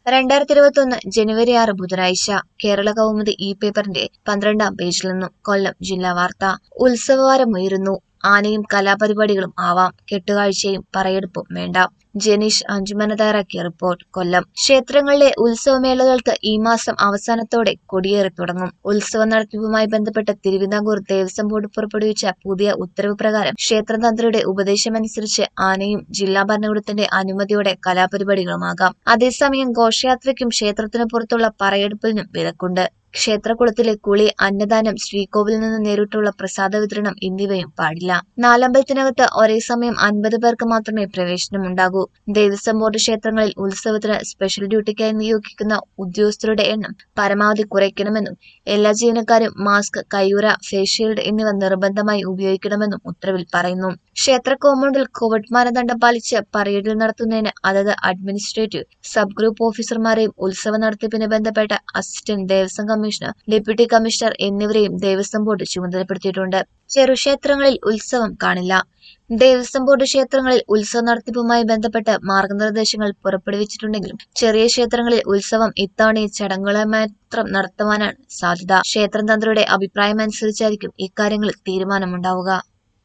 രണ്ടായിരത്തി ഇരുപത്തൊന്ന് ജനുവരി ആറ് ബുധനാഴ്ച കേരള കൗമുദി ഇ പേപ്പറിന്റെ പന്ത്രണ്ടാം പേജിൽ നിന്നും കൊല്ലം ജില്ലാ വാർത്ത ഉത്സവവാരമുയരുന്നു ആനയും കലാപരിപാടികളും ആവാം കെട്ടുകാഴ്ചയും പറയെടുപ്പും വേണ്ട ജനീഷ് അഞ്ചുമന തയ്യാറാക്കിയ റിപ്പോർട്ട് കൊല്ലം ക്ഷേത്രങ്ങളിലെ ഉത്സവമേളകൾക്ക് ഈ മാസം അവസാനത്തോടെ കൊടിയേറി തുടങ്ങും ഉത്സവ നടത്തിപ്പുമായി ബന്ധപ്പെട്ട് തിരുവിതാംകൂർ ദേവസ്വം ബോർഡ് പുറപ്പെടുവിച്ച പുതിയ ഉത്തരവ് പ്രകാരം ക്ഷേത്രതന്ത്രിയുടെ ഉപദേശമനുസരിച്ച് ആനയും ജില്ലാ ഭരണകൂടത്തിന്റെ അനുമതിയോടെ കലാപരിപാടികളുമാകാം അതേസമയം ഘോഷയാത്രയ്ക്കും ക്ഷേത്രത്തിനു പുറത്തുള്ള പറയെടുപ്പിനും വിലക്കുണ്ട് ക്ഷേത്രകുളത്തിലെ കുളി അന്നദാനം ശ്രീകോവിലിൽ നിന്ന് നേരിട്ടുള്ള പ്രസാദ വിതരണം എന്നിവയും പാടില്ല നാലമ്പലത്തിനകത്ത് ഒരേ സമയം അൻപത് പേർക്ക് മാത്രമേ പ്രവേശനമുണ്ടാകൂ ദേവസ്വം ബോർഡ് ക്ഷേത്രങ്ങളിൽ ഉത്സവത്തിന് സ്പെഷ്യൽ ഡ്യൂട്ടിക്കായി നിയോഗിക്കുന്ന ഉദ്യോഗസ്ഥരുടെ എണ്ണം പരമാവധി കുറയ്ക്കണമെന്നും എല്ലാ ജീവനക്കാരും മാസ്ക് കയ്യുറ ഫേസ് ഷീൽഡ് എന്നിവ നിർബന്ധമായി ഉപയോഗിക്കണമെന്നും ഉത്തരവിൽ പറയുന്നു ക്ഷേത്ര കോമ്പൗണ്ടിൽ കോവിഡ് മാനദണ്ഡം പാലിച്ച് പറയടിൽ നടത്തുന്നതിന് അതത് അഡ്മിനിസ്ട്രേറ്റീവ് സബ് ഗ്രൂപ്പ് ഓഫീസർമാരെയും ഉത്സവ നടത്തിപ്പിന് ബന്ധപ്പെട്ട assistant Devaswom commissioner deputy commissioner എന്നിവരെയും ദേവസ്വം ബോർഡ് ചുമതലപ്പെടുത്തിയിട്ടുണ്ട് ചെറുക്ഷേത്രങ്ങളിൽ ഉത്സവം കാണില്ല ദേവസ്വം ബോർഡ് ക്ഷേത്രങ്ങളിൽ ഉത്സവ നടത്തിപ്പുമായി ബന്ധപ്പെട്ട് മാർഗനിർദ്ദേശങ്ങൾ പുറപ്പെടുവിച്ചിട്ടുണ്ടെങ്കിലും ചെറിയ ക്ഷേത്രങ്ങളിൽ ഉത്സവം ഇത്തവണ ചടങ്ങുകളെ മാത്രം നടത്തുവാനാണ് സാധ്യത ക്ഷേത്രം തന്ത്രിയുടെ അഭിപ്രായമനുസരിച്ചായിരിക്കും ഇക്കാര്യങ്ങളിൽ തീരുമാനമുണ്ടാവുക